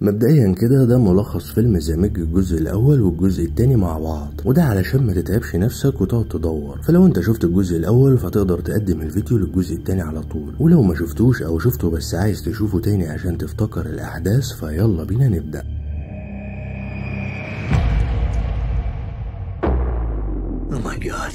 مبدئيا كده ده ملخص فيلم زامج الجزء الاول والجزء التاني مع بعض وده علشان ما تتعبش نفسك وتقعد تدور فلو انت شفت الجزء الاول فتقدر تقدم الفيديو للجزء التاني على طول ولو ما شفتوش او شفته بس عايز تشوفه تاني عشان تفتكر الاحداث فيلا بينا نبدأ Oh my god.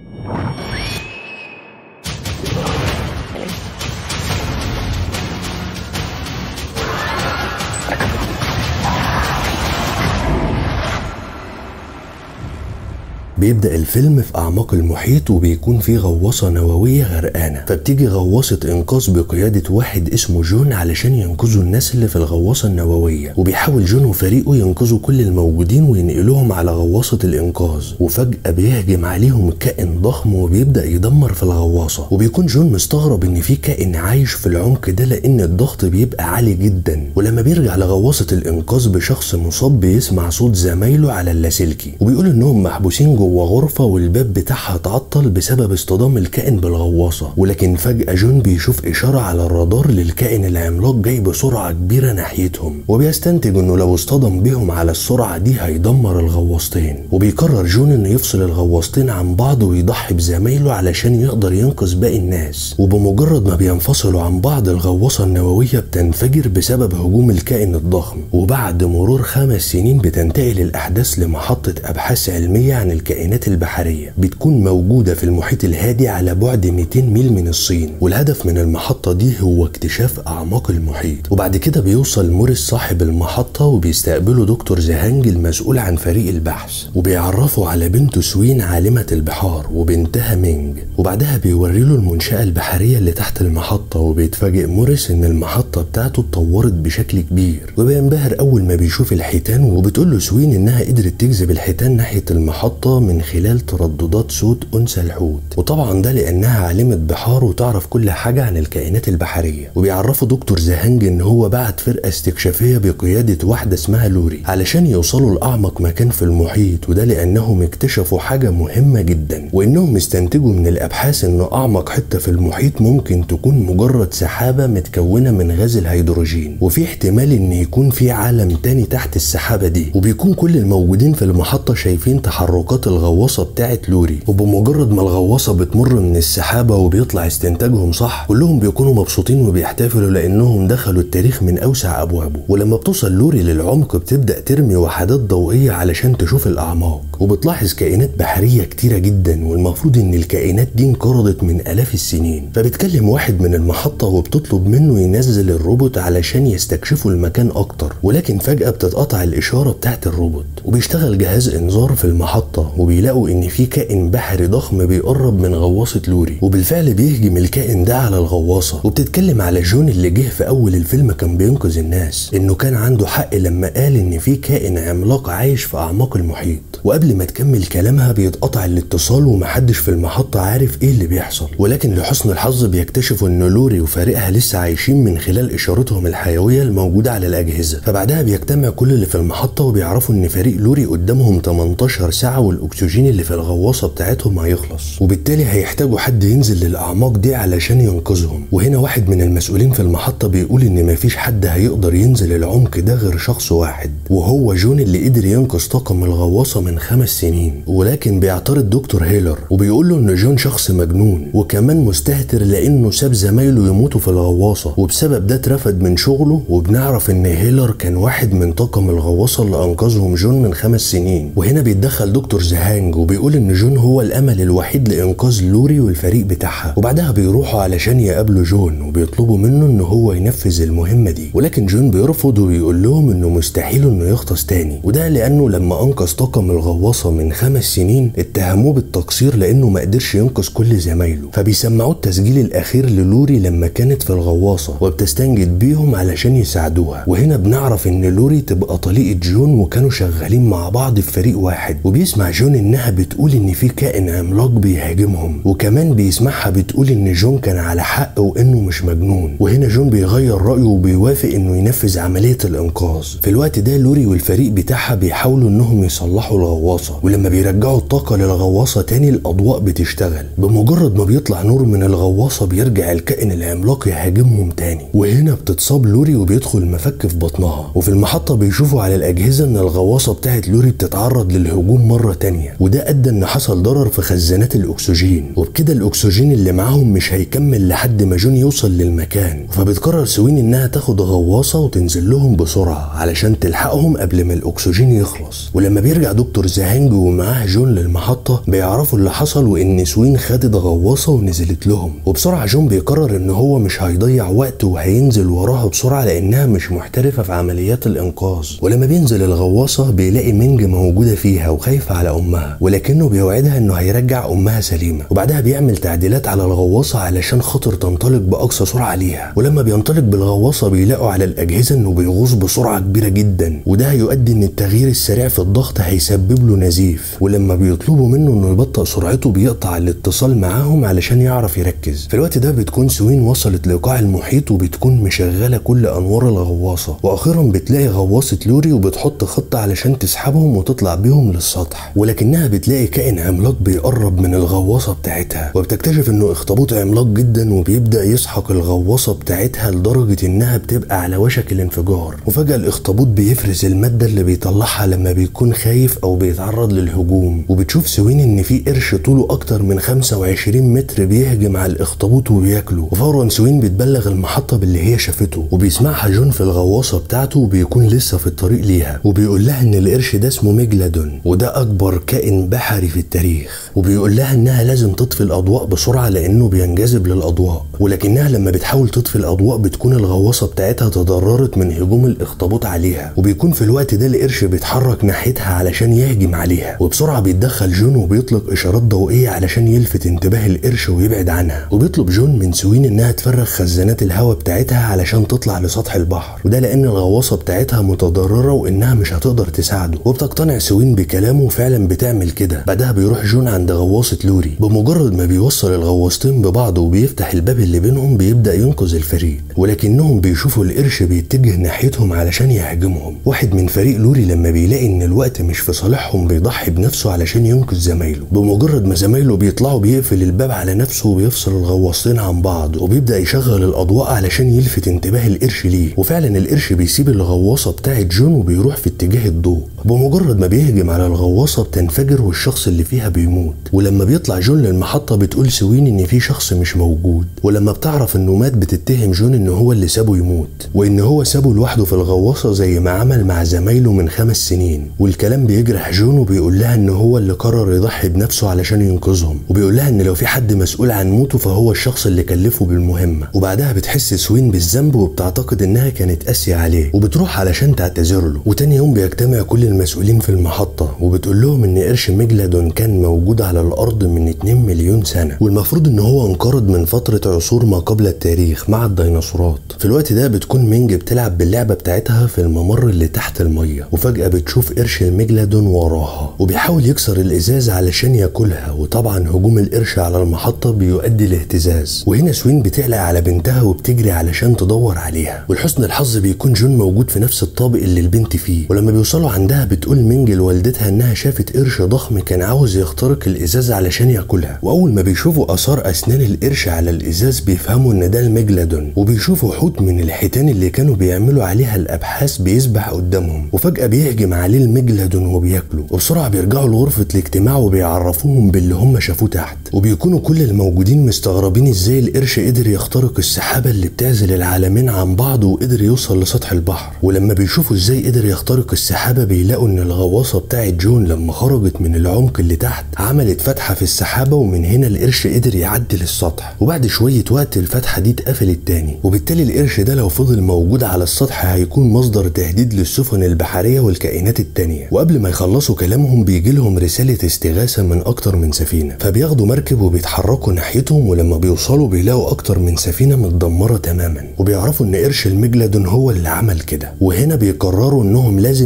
بيبدأ الفيلم في أعماق المحيط وبيكون فيه غواصة نووية غرقانة فبتيجي غواصة إنقاذ بقيادة واحد اسمه جون علشان ينقذوا الناس اللي في الغواصة النووية وبيحاول جون وفريقه ينقذوا كل الموجودين وينقلوهم على غواصة الإنقاذ وفجأة بيهجم عليهم كائن ضخم وبيبدأ يدمر في الغواصة وبيكون جون مستغرب إن في كائن عايش في العمق ده لأن الضغط بيبقى عالي جدا ولما بيرجع لغواصة الإنقاذ بشخص مصاب بيسمع صوت زمايله على اللاسلكي وبيقول إنهم محبوسين جوه غرفة والباب بتاعها اتعطل بسبب اصطدام الكائن بالغواصة ولكن فجأة جون بيشوف إشارة على الرادار للكائن العملاق جاي بسرعة كبيرة ناحيتهم وبيستنتج إنه لو اصطدم بيهم على السرعة دي هيدمر الغواصتين وبيقرر جون إنه يفصل الغواصتين عن بعض ويضحي بزمايله علشان يقدر ينقذ باقي الناس وبمجرد ما بينفصلوا عن بعض الغواصة النووية بتنفجر بسبب هجوم الكائن الضخم وبعد مرور خمس سنين بتنتقل الأحداث لمحطة أبحاث علمية عن الكائنات البحرية بتكون موجودة في المحيط الهادي على بعد 200 ميل من الصين والهدف من المحطة دي هو اكتشاف أعماق المحيط وبعد كده بيوصل موريس صاحب المحطة وبيستقبله دكتور زهانج المسؤول عن فريق البحث وبيعرفه على بنته سوين عالمة البحار وبنتها مينج وبعدها بيوري له المنشأة البحرية اللي تحت المحطة وبيتفاجئ موريس إن المحطة بتاعته اتطورت بشكل كبير وبينبهر أول ما بيشوف الحيتان وبتقول له سوين إنها قدرت تجذب الحيتان ناحية المحطة من خلال ترددات صوت أنثى الحوت وطبعا ده لأنها عالمة بحار وتعرف كل حاجة عن الكائنات البحرية وبيعرفوا دكتور زهانج إن هو بعت فرقة استكشافية بقيادة واحدة اسمها لوري علشان يوصلوا لأعمق مكان في المحيط وده لأنهم اكتشفوا حاجة مهمة جدا وإنهم استنتجوا من الأبحاث إن أعمق حتة في المحيط ممكن تكون مجرد سحابة متكونة من غاز الهيدروجين وفي احتمال إن يكون في عالم تاني تحت السحابة دي وبيكون كل الموجودين في المحطة شايفين تحركات الغواصة بتاعت لوري وبمجرد ما الغواصة بتمر من السحابة وبيطلع استنتاجهم صح كلهم بيكونوا مبسوطين وبيحتفلوا لأنهم دخلوا التاريخ من أوسع أبوابه ولما بتوصل لوري للعمق بتبدأ ترمي وحدات ضوئية علشان تشوف الأعماق وبتلاحظ كائنات بحرية كتيرة جدا والمفروض إن الكائنات دي انقرضت من آلاف السنين فبتكلم واحد من المحطة وبتطلب منه ينزل الروبوت علشان يستكشفوا المكان أكتر ولكن فجأة بتتقطع الإشارة بتاعت الروبوت وبيشتغل جهاز إنذار في المحطة وبيلاقوا إن في كائن بحري ضخم بيقرب من غواصة لوري وبالفعل بيهجم الكائن ده على الغواصة وبتتكلم على جون اللي جه في أول الفيلم كان بينقذ الناس إنه كان عنده حق لما قال إن في كائن عملاق عايش في أعماق المحيط وقبل ما تكمل كلامها بيتقطع الاتصال ومحدش في المحطة عارف ايه اللي بيحصل ولكن لحسن الحظ بيكتشفوا ان لوري وفريقها لسه عايشين من خلال اشارتهم الحيوية الموجودة على الاجهزة فبعدها بيجتمع كل اللي في المحطة وبيعرفوا ان فريق لوري قدامهم 18 ساعة والاكسجين اللي في الغواصة بتاعتهم هيخلص وبالتالي هيحتاجوا حد ينزل للاعماق دي علشان ينقذهم وهنا واحد من المسؤولين في المحطة بيقول ان مفيش حد هيقدر ينزل العمق ده غير شخص واحد وهو جون اللي قدر ينقذ طاقم الغواصة من خمس سنين ولكن بيعترض دكتور هيلر وبيقول له ان جون شخص مجنون وكمان مستهتر لانه ساب زمايله يموتوا في الغواصه وبسبب ده اترفد من شغله وبنعرف ان هيلر كان واحد من طاقم الغواصه اللي انقذهم جون من خمس سنين وهنا بيتدخل دكتور زهانج وبيقول ان جون هو الامل الوحيد لانقاذ لوري والفريق بتاعها وبعدها بيروحوا علشان يقابلوا جون وبيطلبوا منه ان هو ينفذ المهمه دي ولكن جون بيرفض وبيقول لهم انه مستحيل انه يغطس تاني وده لانه لما انقذ طاقم الغواصه من خمس سنين اتهموه بالتقصير لانه ما قدرش ينقذ كل زمايله فبيسمعوه التسجيل الاخير للوري لما كانت في الغواصه وبتستنجد بيهم علشان يساعدوها وهنا بنعرف ان لوري تبقى طليقه جون وكانوا شغالين شغالين مع بعض في فريق واحد وبيسمع جون انها بتقول ان في كائن عملاق بيهاجمهم وكمان بيسمعها بتقول ان جون كان على حق وانه مش مجنون وهنا جون بيغير رايه وبيوافق انه ينفذ عمليه الانقاذ في الوقت ده لوري والفريق بتاعها بيحاولوا انهم يصلحوا الغواصه ولما بيرجعوا الطاقه للغواصه تاني الاضواء بتشتغل بمجرد ما بيطلع نور من الغواصه بيرجع الكائن العملاق يهاجمهم تاني وهنا بتتصاب لوري وبيدخل مفك في بطنها وفي المحطه بيشوفوا على الاجهزه ان الغواصه بتاعت لوري بتتعرض للهجوم مره تانيه وده ادى ان حصل ضرر في خزانات الاكسجين وبكده الاكسجين اللي معاهم مش هيكمل لحد ما جون يوصل للمكان فبتقرر سوين انها تاخد غواصه وتنزل لهم بسرعه علشان تلحقهم قبل ما الاكسجين يخلص ولما بيرجع دكتور زهانج ومعاه جون للمحطه بيعرفوا اللي حصل وان سوين خدت غواصه ونزلت لهم وبسرعه جون بيقرر ان هو مش هيضيع وقت وهينزل وراها بسرعه لانها مش محترفه في عمليات الانقاذ ولما بينزل الغواصه بيلاقي مينج موجوده فيها وخايفه على امها ولكنه بيوعدها انه هيرجع امها سليمه وبعدها بيعمل تعديلات على الغواصه علشان خاطر تنطلق باقصى سرعه ليها ولما بينطلق بالغواصه بيلاقوا على الاجهزه انه بيغوص بسرعه كبيره جدا وده هيؤدي ان التغيير السريع في الضغط هيسبب له نزيف ولما بيطلبوا منه انه يبطئ سرعته بيقطع الاتصال معاهم علشان يعرف يركز في الوقت ده بتكون سوين وصلت لقاع المحيط وبتكون مشغله كل انوار الغواصه واخيرا بتلاقي غواصه لوري وبتحط خطه علشان تسحبهم وتطلع بيهم للسطح ولكنها بتلاقي كائن عملاق بيقرب من الغواصه بتاعتها وبتكتشف انه اخطبوط عملاق جدا وبيبدا يسحق الغواصه بتاعتها لدرجه انها بتبقى على وشك الانفجار وفجاه الاخطبوط بيفرز الماده اللي بيطلعها لما بيكون خايف او بيتعرض للهجوم وبتشوف سوين ان في قرش طوله اكتر من 25 متر بيهجم على الاخطبوط وبياكله وفورا سوين بتبلغ المحطه باللي هي شافته وبيسمعها جون في الغواصه بتاعته وبيكون لسه في الطريق ليها وبيقول لها ان القرش ده اسمه ميجلادون وده اكبر كائن بحري في التاريخ وبيقول لها انها لازم تطفي الاضواء بسرعه لانه بينجذب للاضواء ولكنها لما بتحاول تطفي الاضواء بتكون الغواصه بتاعتها تضررت من هجوم الاخطبوط عليها وبيكون في الوقت ده القرش بيتحرك ناحيتها علشان يهجم عليها وبسرعه بيتدخل جون وبيطلق اشارات ضوئيه علشان يلفت انتباه القرش ويبعد عنها وبيطلب جون من سوين انها تفرغ خزانات الهواء بتاعتها علشان تطلع لسطح البحر وده لان الغواصه بتاعتها متضرره وانها مش هتقدر تساعده وبتقتنع سوين بكلامه وفعلا بتعمل كده بعدها بيروح جون عند غواصه لوري بمجرد ما بيوصل الغواصتين ببعض وبيفتح الباب اللي بينهم بيبدا ينقذ الفريق ولكنهم بيشوفوا القرش بيتجه ناحيتهم علشان يهاجمهم واحد من فريق لوري لما بيلاقي ان الوقت مش في صالحهم بيضحي بنفسه علشان ينقذ زمايله بمجرد ما زمايله بيطلعوا بيقفل الباب على نفسه وبيفصل الغواصتين عن بعض وبيبدا يشغل الاضواء علشان يلفت انتباه القرش ليه وفعلا القرش بيسيب الغواصه بتاعه جون وبيروح في اتجاه الضوء بمجرد ما بيهجم على الغواصه بتنفجر والشخص اللي فيها بيموت ولما بيطلع جون للمحطه بتقول سوين ان في شخص مش موجود ولما بتعرف انه مات بتتهم جون ان هو اللي سابه يموت وان هو سابه لوحده في الغواصه زي ما عمل مع زمايله من خمس سنين والكلام بيجرح جون وبيقول لها ان هو اللي قرر يضحي بنفسه علشان ينقذهم وبيقول لها ان لو في حد مسؤول عن موته فهو الشخص اللي كلفه بالمهمه وبعدها بتحس سوين بالذنب وبتعتقد انها كانت قاسيه عليه وبتروح علشان تعتذر له وتاني يوم بيجتمع كل المسؤولين في المحطه وبتقول لهم ان قرش ميجلادون كان موجود على الارض من 2 مليون سنه والمفروض ان هو انقرض من فتره عصور ما قبل التاريخ مع الديناصورات في الوقت ده بتكون مينج بتلعب باللعبه بتاعتها في الممر اللي تحت الميه وفجاه بتشوف قرش الميجلادون وراها وبيحاول يكسر الازاز علشان ياكلها وطبعا هجوم القرش على المحطه بيؤدي لاهتزاز وهنا سوين بتقلق على بنتها وبتجري علشان تدور عليها ولحسن الحظ بيكون جون موجود في نفس الطابق اللي البنت فيه ولما بيوصلوا عندها بتقول مينج لوالدتها انها شافت قرش ضخم كان عاوز يخترق الازاز علشان ياكلها واول ما بيشوفوا اثار اسنان القرش على الازاز بيفهموا ان ده الميجلادون وبيشوفوا حوت من الحيتان اللي كانوا بيعملوا عليها الابحاث بيسبح قدامهم وفجاه بيهجم عليه الميجلادون وبياكله وبسرعه بيرجعوا لغرفه الاجتماع وبيعرفوهم باللي هم شافوه تحت وبيكونوا كل الموجودين مستغربين ازاي القرش قدر يخترق السحابه اللي بتعزل العالمين عن بعض وقدر يوصل لسطح البحر ولما بيشوفوا ازاي قدر يخترق السحابه بيلاقوا ان الغواصه بتاعت جون لما خرجت من العمق اللي تحت عملت فتحه في السحابه ومن هنا القرش قدر يعدي للسطح وبعد شويه وقت الفتحه دي اتقفلت تاني وبالتالي القرش ده لو فضل موجود على السطح هيكون مصدر تهديد للسفن البحريه والكائنات التانيه وقبل ما يخلصوا كلامهم بيجي لهم رساله استغاثه من اكتر من سفينه فبياخدوا مركب وبيتحركوا ناحيتهم ولما بيوصلوا بيلاقوا اكتر من سفينه متدمره تماما وبيعرفوا ان قرش الميجلادون هو اللي عمل كده وهنا بيقرروا انهم لازم يتخلصوا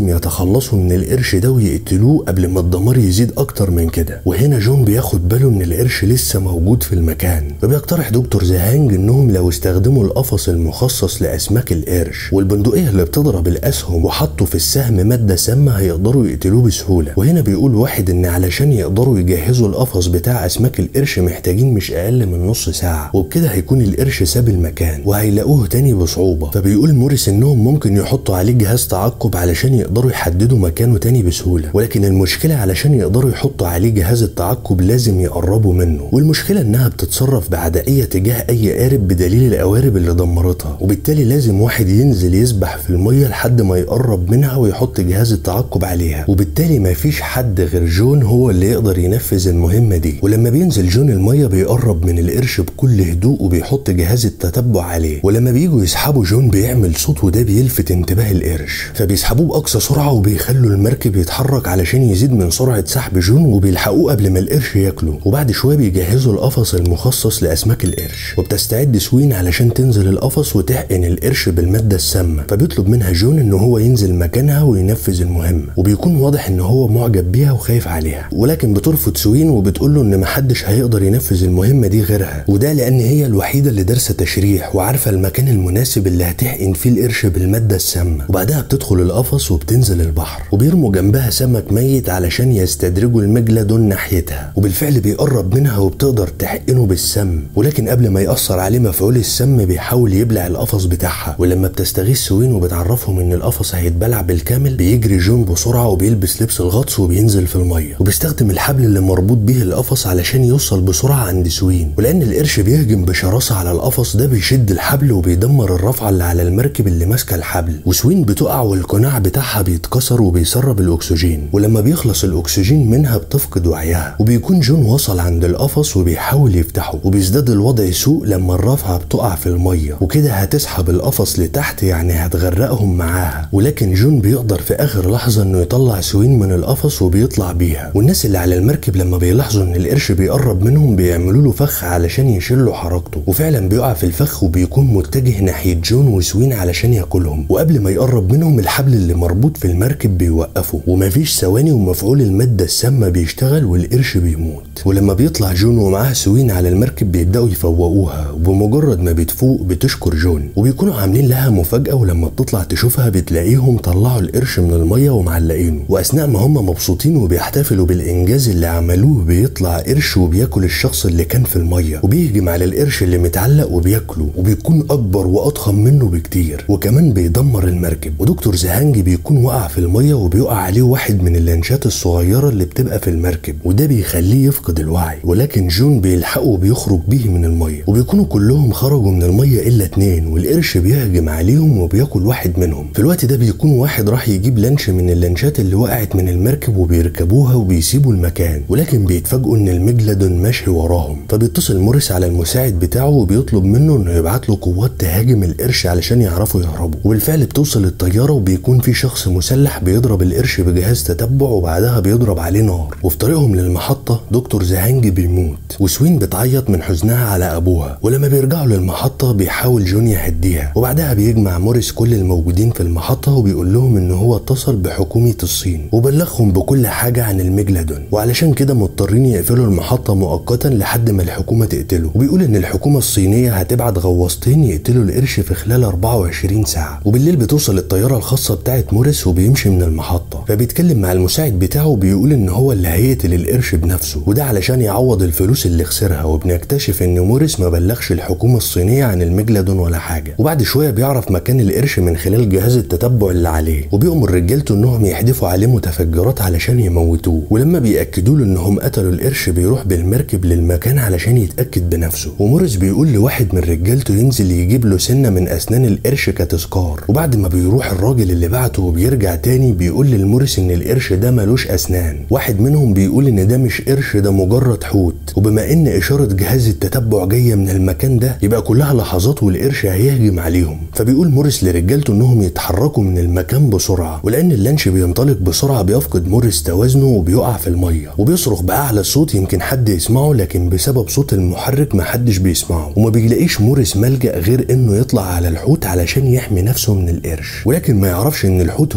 يتخلصوا من القرش ده ويقتلوه قبل ما الدمار يزيد اكتر من كده وهنا جون بياخد باله ان القرش لسه موجود في المكان فبيقترح دكتور زهانج انهم لو استخدموا القفص المخصص لاسماك القرش والبندقيه اللي بتضرب الاسهم وحطوا في السهم ماده سامه هيقدروا يقتلوه بسهوله وهنا بيقول واحد ان علشان يقدروا يجهزوا القفص بتاع اسماك القرش محتاجين مش اقل من نص ساعه وبكده هيكون القرش ساب المكان وهيلاقوه تاني بصعوبه فبيقول موريس انهم ممكن يحطوا عليه جهاز تعقب علشان يقدروا يحددوا مكانه تاني بسهوله ولكن المشكله علشان يقدروا يحطوا عليه جهاز التعقب لازم يقربوا منه والمشكله انها بتتصرف بعدائيه تجاه اي قارب بدليل القوارب اللي دمرتها وبالتالي لازم واحد ينزل يسبح في الميه لحد ما يقرب منها ويحط جهاز التعقب عليها وبالتالي مفيش حد غير جون هو اللي يقدر ينفذ المهمه دي ولما بينزل جون الميه بيقرب من القرش بكل هدوء وبيحط جهاز التتبع عليه ولما بييجوا يسحبوا جون بيعمل صوت وده بيلفت انتباه القرش فبيسحبوه باقصى سرعه وبيخلوا المركب يتحرك علشان يزيد من سرعه سحب جون وبيلحقوه قبل ما القرش ياكله وبعد شويه بيجهزوا القفص المخصص لاسماك القرش وبتستعد سوين علشان تنزل القفص وتحقن القرش بالماده السامه فبيطلب منها جون ان هو ينزل مكانها وينفذ المهمه وبيكون واضح ان هو معجب بيها وخايف عليها ولكن بترفض سوين وبتقول له ان محدش هيقدر ينفذ المهمه دي غيرها وده لان هي الوحيده اللي دارسه تشريح وعارفه المكان المناسب اللي هتحقن فيه القرش بالماده السامه وبعدها بتدخل القفص وبتنزل البحر وبيرموا جنبها سمك ميت علشان يستدرجوا المجلدون ناحيتها وبالفعل بيقرب منها وبتقدر تحقنه بالسم ولكن قبل ما يأثر عليه مفعول السم بيحاول يبلع القفص بتاعها ولما بتستغيث سوين وبتعرفهم ان القفص هيتبلع بالكامل بيجري جون بسرعه وبيلبس لبس الغطس وبينزل في الميه وبيستخدم الحبل اللي مربوط بيه القفص علشان يوصل بسرعه عند سوين ولان القرش بيهجم بشراسه على القفص ده بيشد الحبل وبيدمر الرافعه اللي على المركب اللي ماسكه الحبل وسوين بتقع والقناع بتاعها بيتكسر وبيسرب الاكسجين ولما بيخلص الاكسجين منها بتفقد وعيها وبيكون جون وصل عند القفص وبيحاول يفتحه وبيزداد الوضع سوء لما الرافعه بتقع في الميه وكده هتسحب القفص لتحت يعني هتغرقهم معاها ولكن جون بيقدر في اخر لحظه انه يطلع سوين من القفص وبيطلع بيها والناس اللي على المركب لما بيلاحظوا ان القرش بيقرب منهم بيعملوا له فخ علشان يشلوا حركته وفعلا بيقع في الفخ وبيكون متجه ناحيه جون وسوين علشان ياكلهم وقبل ما يقرب منهم الحبل اللي مربوط في المركب بيوقفه ومفيش ثواني ومفعول الماده السامه بيشتغل والقرش بيموت ولما بيطلع جون ومعاه سوين على المركب بيبداوا يفوقوها وبمجرد ما بتفوق بتشكر جون وبيكونوا عاملين لها مفاجاه ولما بتطلع تشوفها بتلاقيهم طلعوا القرش من الميه ومعلقينه واثناء ما هم مبسوطين وبيحتفلوا بالانجاز اللي عملوه بيطلع قرش وبياكل الشخص اللي كان في الميه وبيهجم على القرش اللي متعلق وبياكله وبيكون اكبر واضخم منه بكتير وكمان بيدمر المركب ودكتور زهانجي بيكون وقع في الميه وبيقع عليه واحد من اللانشات الصغيره اللي بتبقى في المركب وده بيخليه يفقد الوعي ولكن جون بيلحقه وبيخرج بيه من الميه وبيكونوا كلهم خرجوا من الميه الا اتنين والقرش بيهجم عليهم وبياكل واحد منهم في الوقت ده بيكون واحد راح يجيب لانش من اللانشات اللي وقعت من المركب وبيركبوها وبيسيبوا المكان ولكن بيتفاجئوا ان الميجلادون ماشي وراهم فبيتصل موريس على المساعد بتاعه وبيطلب منه انه يبعت له قوات تهاجم القرش علشان يعرفوا يهربوا وبالفعل بتوصل الطياره وبيكون في شخص مسلح بيضرب القرش بجهاز تتبع وبعدها بيضرب عليه نار وفي طريقهم للمحطه دكتور زهانج بيموت وسوين بتعيط من حزنها على ابوها ولما بيرجعوا للمحطه بيحاول جون يهديها وبعدها بيجمع موريس كل الموجودين في المحطه وبيقول لهم ان هو اتصل بحكومه الصين وبلغهم بكل حاجه عن الميجلادون وعلشان كده مضطرين يقفلوا المحطه مؤقتا لحد ما الحكومه تقتله وبيقول ان الحكومه الصينيه هتبعت غواصتين يقتلوا القرش في خلال 24 ساعه وبالليل بتوصل الطياره الخاصه بتاعت موريس وبيمشي من المحطه فبيتكلم مع المساعد بتاعه وبيقول ان هو اللي هيقتل القرش بنفسه وده علشان يعوض الفلوس اللي خسرها وبنكتشف ان موريس ما بلغش الحكومه الصينيه عن الميجلادون ولا حاجه وبعد شويه بيعرف مكان القرش من خلال جهاز التتبع اللي عليه وبيأمر رجالته انهم يحدفوا عليه متفجرات علشان يموتوه ولما بيأكدوا له انهم قتلوا القرش بيروح بالمركب للمكان علشان يتأكد بنفسه وموريس بيقول لواحد من رجالته ينزل يجيب له سنه من اسنان القرش كتذكار وبعد ما بيروح الراجل اللي بعته وبيرجع تاني بيقول للموريس ان القرش ده ملوش اسنان واحد منهم بيقول ان ده مش قرش ده مجرد حوت وبما ان اشاره جهاز التتبع جايه من المكان ده يبقى كلها لحظات والقرش هيهجم عليهم فبيقول موريس لرجالته انهم يتحركوا من المكان بسرعه ولان اللانش بينطلق بسرعه بيفقد موريس توازنه وبيقع في الميه وبيصرخ باعلى صوت يمكن حد يسمعه لكن بسبب صوت المحرك محدش بيسمعه وما بيلاقيش موريس ملجا غير انه يطلع على الحوت علشان يحمي نفسه من القرش ولكن ما يعرفش ان الحوت هو وجه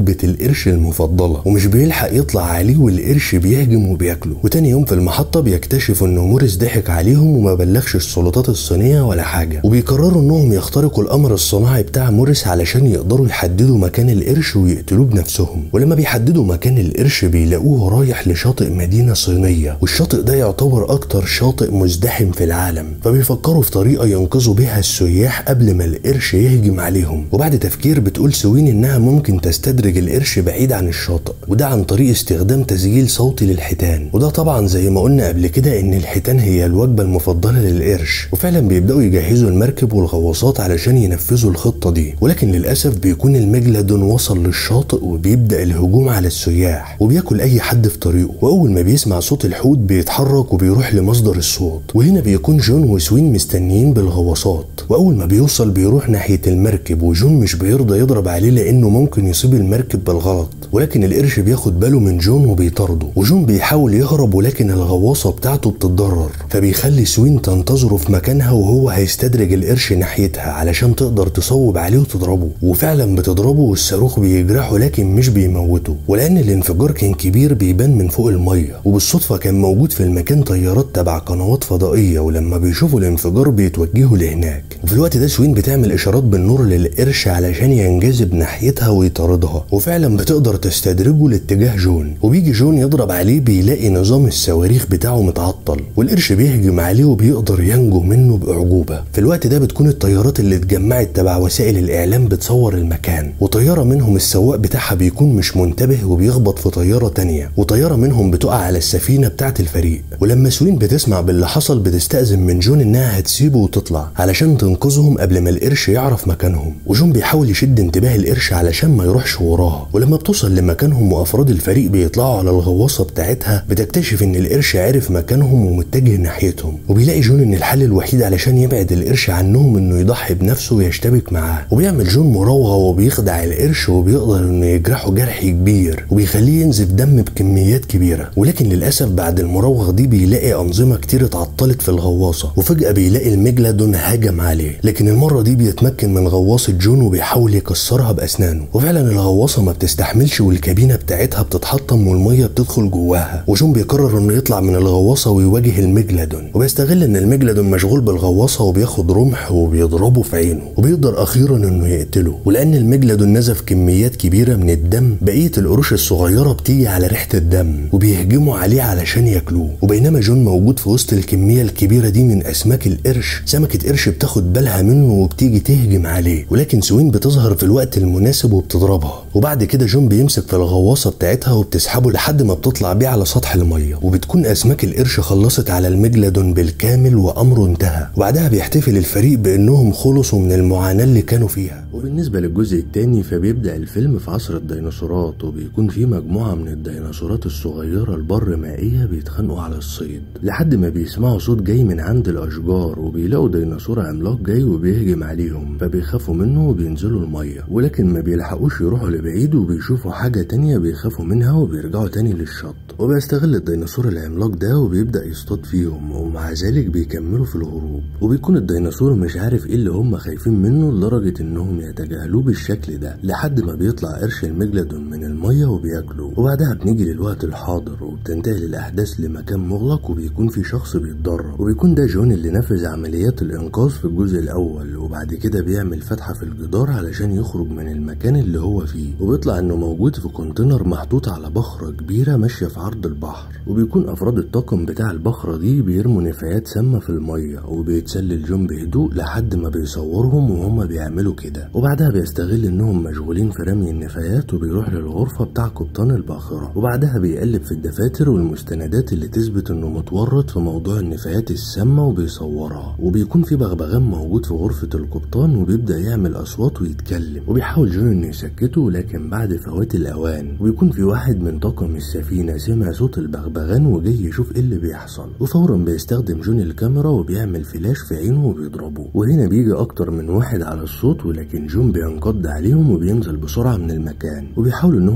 وجبة القرش المفضلة ومش بيلحق يطلع عليه والقرش بيهجم وبياكله وتاني يوم في المحطة بيكتشفوا ان موريس ضحك عليهم وما بلغش السلطات الصينية ولا حاجة وبيقرروا انهم يخترقوا القمر الصناعي بتاع موريس علشان يقدروا يحددوا مكان القرش ويقتلوه بنفسهم ولما بيحددوا مكان القرش بيلاقوه رايح لشاطئ مدينة صينية والشاطئ ده يعتبر اكتر شاطئ مزدحم في العالم فبيفكروا في طريقة ينقذوا بيها السياح قبل ما القرش يهجم عليهم وبعد تفكير بتقول سوين انها ممكن تستدرج القرش بعيد عن الشاطئ وده عن طريق استخدام تسجيل صوتي للحيتان وده طبعا زي ما قلنا قبل كده ان الحيتان هي الوجبة المفضلة للقرش وفعلا بيبدأوا يجهزوا المركب والغواصات علشان ينفذوا الخطة دي ولكن للأسف بيكون الميجلادون وصل للشاطئ وبيبدأ الهجوم على السياح وبياكل أي حد في طريقه وأول ما بيسمع صوت الحوت بيتحرك وبيروح لمصدر الصوت وهنا بيكون جون وسوين مستنيين بالغواصات وأول ما بيوصل بيروح ناحية المركب وجون مش بيرضى يضرب عليه لأنه ممكن يصيب المركب بالغلط ولكن القرش بياخد باله من جون وبيطارده وجون بيحاول يهرب ولكن الغواصة بتاعته بتتضرر فبيخلي سوين تنتظره في مكانها وهو هيستدرج القرش ناحيتها علشان تقدر تصوب عليه وتضربه وفعلا بتضربه والصاروخ بيجرحه لكن مش بيموته ولأن الانفجار كان كبير بيبان من فوق المية وبالصدفة كان موجود في المكان طيارات تبع قنوات فضائية ولما بيشوفوا الانفجار بيتوجهوا لهناك وفي الوقت ده سوين بتعمل إشارات بالنور للقرش علشان ينجذب ناحيتها ويطاردها وفعلا بتقدر تستدرجه لاتجاه جون وبيجي جون يضرب عليه بيلاقي نظام الصواريخ بتاعه متعطل والقرش بيهجم عليه وبيقدر ينجو منه بأعجوبة في الوقت ده بتكون الطيارات اللي اتجمعت تبع وسائل الإعلام بتصور المكان وطيارة منهم السواق بتاعها بيكون مش منتبه وبيخبط في طيارة تانية وطيارة منهم بتقع على السفينة بتاعت الفريق ولما سوين بتسمع باللي حصل بتستأذن من جون إنها هتسيبه وتطلع علشان تنقذهم قبل ما القرش يعرف مكانهم وجون بيحاول يشد انتباه القرش علشان ما يروحش وراها ولما بتوصل لمكانهم وأفراد الفريق بيطلعوا على الغواصة بتاعتها بتكتشف إن القرش عرف مكانهم ومتجه ناحيتهم وبيلاقي جون إن الحل الوحيد علشان يبعد القرش عنهم إنه يضحي بنفسه ويشتبك معاه وبيعمل جون مراوغة وبيخدع القرش وبيقدر إنه يجرحه جرح كبير وبيخليه ينزف دم بكميات كبيرة ولكن للأسف بعد المراوغة دي بيلاقي أنظمة كتير اتعطلت في الغواصة وفجأة بيلاقي الميجلادون هجم عليه لكن المرة دي بيتمكن من غواصة جون وبيحاول يكسرها بأسنانه وفعلا الغواصة ما بتستحملش والكابينة بتاعتها بتتحطم والمية بتدخل جواها وجون بيقرر انه يطلع من الغواصة ويواجه الميجلادون وبيستغل ان الميجلادون مشغول بالغواصة وبياخد رمح وبيضربه في عينه وبيقدر اخيرا انه يقتله ولان الميجلادون نزف كميات كبيرة من الدم بقية القروش الصغيرة بتيجي على ريحة الدم وبيهجموا عليه علشان ياكلوه وبينما جون موجود في وسط الكمية الكبيرة دي من اسماك القرش سمكة قرش بتاخد بالها منه وبتيجي تهجم عليه ولكن سوين بتظهر في الوقت المناسب وبتضربها وبعد كده جون بيمسك في الغواصة بتاعتها وبتسحبه لحد ما بتطلع بيه على سطح المية وبتكون اسماك القرش خلصت على الميجلادون بالكامل وامره انتهى وبعدها بيحتفل الفريق بانهم خلصوا من المعاناة اللي كانوا فيها وبالنسبة للجزء الثاني فبيبدأ الفيلم في عصر الديناصورات وبيكون في مجموعة من الديناصورات الصغيرة البر مائية بيتخانقوا على الصيد لحد ما بيسمعوا صوت جاي من عند الأشجار وبيلاقوا ديناصور عملاق جاي وبيهجم عليهم فبيخافوا منه وبينزلوا المية ولكن ما بيلحقوش يروحوا لبعيد وبيشوفوا حاجة تانية بيخافوا منها وبيرجعوا تاني للشط وبيستغل الديناصور العملاق ده وبيبدأ يصطاد فيهم ومع ذلك بيكملوا في الهروب وبيكون الديناصور مش عارف ايه اللي هم خايفين منه لدرجة انهم يتجاهلوه بالشكل ده لحد ما بيطلع قرش الميجلادون من المية وبياكله وبعدها بنيجي للوقت الحاضر وبتنتقل الأحداث لمكان مغلق وبيكون في شخص بيتدرب وبيكون ده جون اللي نفذ عمليات الإنقاذ في الجزء الأول وبعد كده بيعمل فتحة في الجدار علشان يخرج من المكان اللي هو فيه وبيطلع إنه موجود في كونتينر محطوط على بخرة كبيرة ماشية في عرض البحر وبيكون أفراد الطاقم بتاع البخرة دي بيرموا نفايات سامة في المية وبيتسلل جون بهدوء لحد ما بيصورهم وهم بيعملوا كده وبعدها بيستغل إنهم مشغولين في رمي النفايات وبيروح للغرفة بتاع قبطان الباخرة وبعدها بيقلب في الدفاتر والمستندات اللي تثبت إنه متورط في موضوع النفايات السامة وبيصورها وبيكون في بغبغان موجود في غرفة القبطان وبيبدأ يعمل أصوات ويتكلم وبيحاول جون إنه يسكته لكن بعد فوات الأوان ويكون في واحد من طاقم السفينة سمع صوت البغبغان وجاي يشوف إيه اللي بيحصل وفورا بيستخدم جون الكاميرا وبيعمل فلاش في عينه وبيضربه وهنا بيجي أكتر من واحد على الصوت ولكن جون بينقض عليهم وبينزل بسرعة من المكان وبيحاولوا إنهم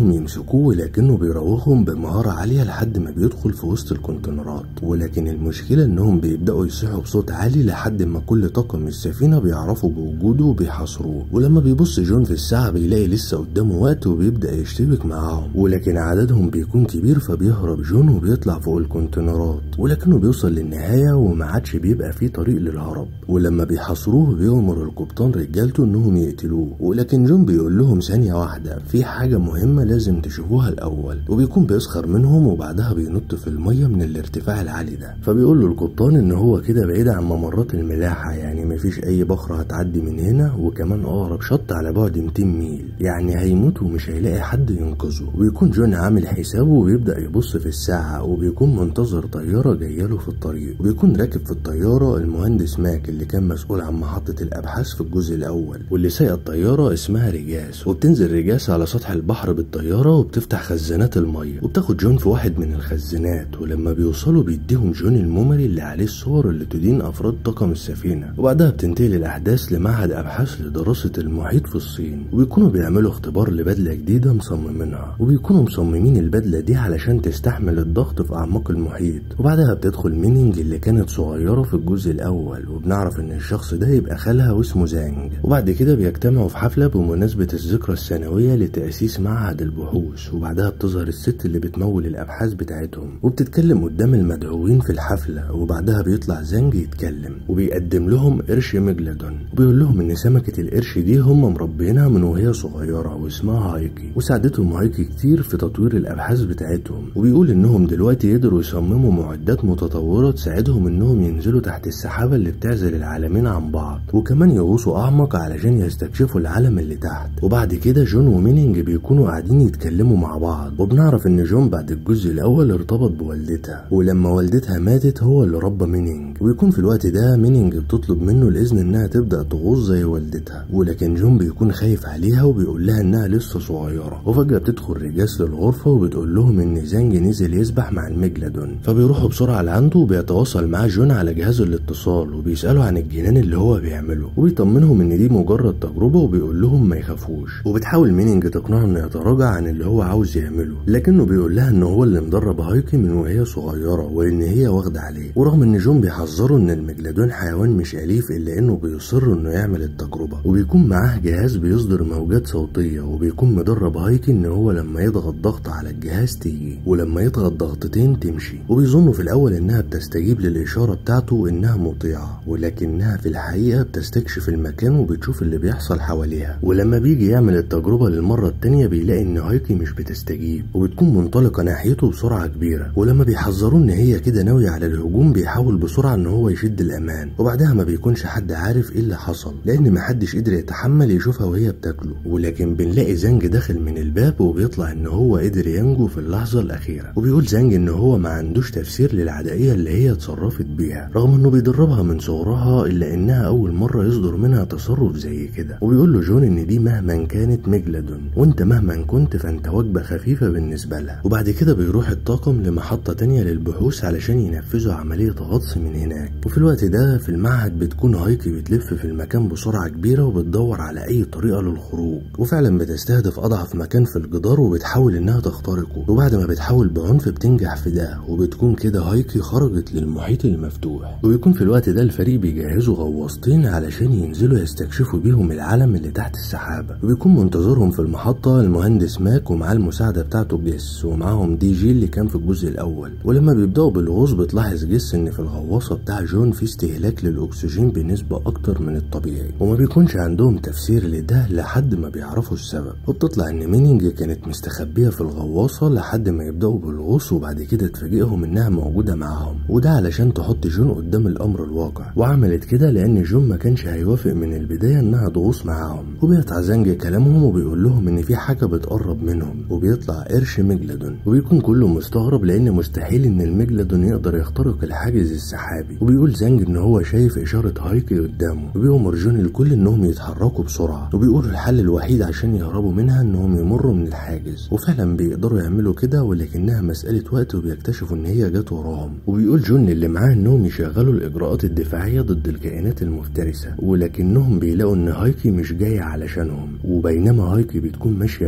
انهم يمسكوه ولكنه بيراوغهم بمهارة عالية لحد ما بيدخل في وسط الكونتينرات ولكن المشكلة انهم بيبدأوا يصيحوا بصوت عالي لحد ما كل طاقم السفينة بيعرفوا بوجوده وبيحاصروه ولما بيبص جون في الساعة بيلاقي لسه قدامه وقت وبيبدأ يشتبك معاهم ولكن عددهم بيكون كبير فبيهرب جون وبيطلع فوق الكونتينرات ولكنه بيوصل للنهاية وما عادش بيبقى فيه طريق للهرب ولما بيحاصروه بيأمر القبطان رجالته انهم يقتلوه ولكن جون بيقول لهم ثانية واحدة في حاجة مهمة لازم تشوفوها الأول وبيكون بيسخر منهم وبعدها بينط في المية من الارتفاع العالي ده فبيقول له القبطان ان هو كده بعيد عن ممرات الملاحة يعني مفيش أي بخرة هتعدي من هنا وكمان أقرب شط على بعد 200 ميل يعني هيموت ومش هيلاقي حد ينقذه ويكون جون عامل حسابه وبيبدأ يبص في الساعة وبيكون منتظر طيارة جاية له في الطريق وبيكون راكب في الطيارة المهندس ماك اللي كان مسؤول عن محطة الأبحاث في الجزء الأول واللي سايق الطيارة اسمها ريجاس وبتنزل ريجاس على سطح البحر بالطيارة وبتفتح خزانات المية وبتاخد جون في واحد من الخزانات ولما بيوصلوا بيديهم جون الميموري اللي عليه الصور اللي تدين أفراد طاقم السفينة وبعدها بتنتقل الأحداث لمعهد أبحاث لدراسة المحيط في الصين وبيكونوا بيعملوا اختبار لبدلة جديدة مصممينها وبيكونوا مصممين البدلة دي علشان تستحمل الضغط في أعماق المحيط وبعدها بتدخل مينينج اللي كانت صغيرة في الجزء الأول وبنعرف إن الشخص ده يبقى خالها واسمه زانج وبعد كده بيجتمعوا في حفلة بمناسبة الذكرى السنوية لتأسيس معهد البحوث وبعدها بتظهر الست اللي بتمول الأبحاث بتاعتهم وبتتكلم قدام المدعوين في الحفلة وبعدها بيطلع زانج يتكلم وبيقدم لهم قرش ميجلادون وبيقول لهم إن سمكة القرش دي هم مربينها من وهي صغيرة واسمها هايكي وساعدتهم هايكي كتير في تطوير الأبحاث بتاعتهم وبيقول إنهم دلوقتي يقدروا يصمموا معدات متطورة تساعدهم إنهم ينزلوا تحت السحابة اللي بتعزل العالمين عن بعض وكمان يغوصوا أعمق علشان يستكشفوا العالم اللي تحت وبعد كده جون ومينينج بيكونوا قاعدين يتكلموا مع بعض وبنعرف إن جون بعد الجزء الأول ارتبط بوالدتها ولما والدتها ماتت هو اللي ربى مينينج ويكون في الوقت ده مينينج بتطلب منه الإذن إنها تبدأ تغوص زي والدتها ولكن جون بيكون خايف عليها وبيقول لها إنها لسه صغيرة وفجأة بتدخل رجاس للغرفة وبتقول لهم إن زانج نزل يسبح مع الميجلادون فبيروحوا بسرعة لعنده وبيتواصل معاه جون على جهاز الاتصال وبيسأله عن الجنان اللي هو بيعمله وبيطمنهم إن دي مجرد تجربة وبيقول لهم ما يخافوش وبتحاول مينينج تقنعه إنه يتراجع عن اللي هو عاوز يعمله لكنه بيقول لها إن هو اللي مدرب هايكي من وهي صغيرة وإن هي واخدة عليه ورغم إن جون بيحذره إن الميجلادون حيوان مش أليف إلا إنه بيصر إنه يعمل التجربة وبيكون معاه جهاز بيصدر موجات صوتية وبيكون مدرب هايكي إن هو لما يضغط ضغط على الجهاز تيجي ولما يضغط ضغطتين تمشي وبيظنوا في الأول إنها بتستجيب للإشارة بتاعته إنها مطيعة ولكنها في الحقيقة بتستكشف المكان وبتشوف اللي بيحصل حواليها ولما بيجي يعمل التجربة للمرة التانية بيلاقي إن هايكي مش بتستجيب وبتكون منطلقة ناحيته بسرعة كبيرة ولما بيحذروه إن هي كده ناوية على الهجوم بيحاول بسرعة إن هو يشد الأمان وبعدها ما بيكونش حد عارف إيه اللي حصل لأن محدش قدر يتحمل يشوفها وهي بتاكله ولكن بنلاقي زانج داخل من الباب وبيطلع إن هو قدر ينجو في اللحظة الأخيرة وبيقول زانج إن هو ما عندوش تفسير للعدائية اللي هي اتصرفت بيها رغم إنه بيدربها من صغرها إلا إنها أول مرة يصدر منها تصرف زي كده وبيقول له جون إن دي مهما كانت ميجلادون وأنت مهما كنت فأنت وجبة خفيفة بالنسبة لها وبعد كده بيروح الطاقم لمحطة تانية للبحوث علشان ينفذوا عملية غطس من هناك وفي الوقت ده في المعهد بتكون هايكي بتلف في المكان بسرعة كبيرة وبتدور على أي طريقة للخروج وفعلا بتستهدف أضعف مكان في الجدار وبتحاول إنها تخترقه وبعد ما بتحاول بعنف بتنجح في ده وبتكون كده هايكي خرجت للمحيط المفتوح ويكون في الوقت ده الفريق بيجهزوا غواصتين علشان ينزلوا يستكشفوا بيهم العالم اللي تحت السحابة وبيكون منتظرهم في المحطة المهندس ماك ومعاه المساعدة بتاعته جيس ومعاهم دي جي اللي كان في الجزء الأول ولما بيبدأوا بالغوص بتلاحظ جيس إن في الغواصة بتاع جون في استهلاك للأكسجين بنسبة أكتر من الطبيعي وما بيكونش عندهم تفسير لده لحد ما بيعرفوا السبب وبتطلع إن مينينج كانت مستخبية في الغواصة لحد ما يبدأوا بالغوص وبعد كده تفاجئهم إنها موجودة معاهم وده علشان تحط جون قدام الأمر الواقع وعملت كده لأن جون ما كانش هيوافق من البداية إنها تغوص معاهم وبيقطع زنج كلامهم وبيقول لهم إن في حاجة بتقرب منهم وبيطلع قرش ميجلادون وبيكون كله مستغرب لأن مستحيل إن الميجلادون يقدر يخترق الحاجز السحابي وبيقول زنج إن هو شايف إشارة هايكي قدامه وبيأمر جون الكل إنهم يتحركوا بسرعة وبيقول الحل الوحيد عشان يهربوا منها إنهم يمروا من الحاجز وفعلا بيقدروا يعملوا كده ولكنها مسألة وقت وبيكتشفوا إن هي جت وراهم وبيقول جون اللي معاه إنهم يشغلوا الإجراءات الدفاعية ضد الكائنات المفترسة ولكنهم بيلاقوا إن هايكي مش جاية علشانهم وبينما هايكي بتكون ماشية جنبهم